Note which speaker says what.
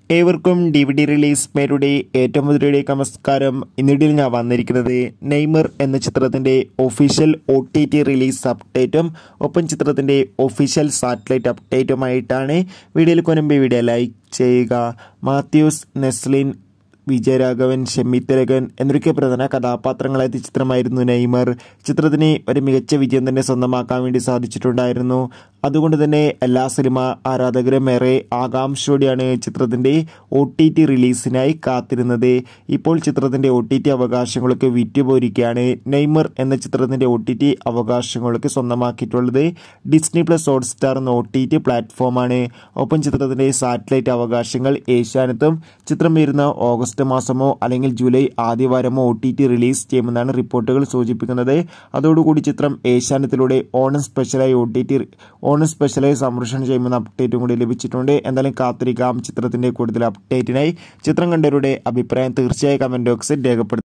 Speaker 1: ഏവർക്കും D V D release മേരുടെ ഏറ്റവും മുതലേക്ക് നമസ്കാരം ഇന്നിടയിൽ ഞാൻ വന്നിരിക്കുന്നത് നെയ്മർ എന്ന ചിത്രത്തിൻ്റെ official O T T release അപ്ഡേറ്റും ഒപ്പം ചിത്രത്തിൻ്റെ ഒഫീഷ്യൽ സാറ്റലൈറ്റ് അപ്ഡേറ്റുമായിട്ടാണ് വീഡിയോയിൽ കൊനുമ്പ് വീഡിയോ ലൈക്ക് ചെയ്യുക മാത്യൂസ് നെസ്ലിൻ വിജയരാഘവൻ ഷെമ്മി തിലകൻ എന്നൊക്കെ പ്രധാന കഥാപാത്രങ്ങളായ ചിത്രമായിരുന്നു നെയ്മർ ചിത്രത്തിന് ഒരു മികച്ച വിജയം തന്നെ സ്വന്തമാക്കാൻ വേണ്ടി സാധിച്ചിട്ടുണ്ടായിരുന്നു അതുകൊണ്ട് തന്നെ എല്ലാ സിനിമ ആരാധകരും ഏറെ ആകാംക്ഷയോടെയാണ് ചിത്രത്തിൻ്റെ ഒ ടി ടി റിലീസിനായി കാത്തിരുന്നത് ഇപ്പോൾ ചിത്രത്തിൻ്റെ ഒ ടി ടി അവകാശങ്ങളൊക്കെ വിറ്റുപോയിരിക്കുകയാണ് നെയ്മർ എന്ന ചിത്രത്തിൻ്റെ ഒ ടി ടി അവകാശങ്ങളൊക്കെ സ്വന്തമാക്കിയിട്ടുള്ളത് ഡിസ്നി പ്ലസ് ഹോട്ട്സ്റ്റാർ എന്ന ഒ ടി ടി പ്ലാറ്റ്ഫോമാണ് ഒപ്പം ചിത്രത്തിൻ്റെ സാറ്റലൈറ്റ് അവകാശങ്ങൾ ഏഷ്യാനെത്തും ചിത്രം വരുന്ന ഓഗസ്റ്റ് മാസമോ അല്ലെങ്കിൽ ജൂലൈ ആദ്യവാരമോ ഒ ടി ടി റിലീസ് ചെയ്യുമെന്നാണ് റിപ്പോർട്ടുകൾ സൂചിപ്പിക്കുന്നത് അതോടുകൂടി ചിത്രം ഏഷ്യാനെത്തിലൂടെ ഓണം സ്പെഷ്യലായി ഒ ടി ടി ഓണം സ്പെഷ്യലായി സംരക്ഷണം ചെയ്യുമെന്ന അപ്ഡേറ്റും കൂടി ലഭിച്ചിട്ടുണ്ട് എന്തായാലും കാത്തിരിക്കാം ചിത്രത്തിന്റെ കൂടുതൽ അപ്ഡേറ്റിനായി ചിത്രം കണ്ടവരുടെ അഭിപ്രായം തീർച്ചയായും കമന്റ് ബോക്സിൽ രേഖപ്പെടുത്തും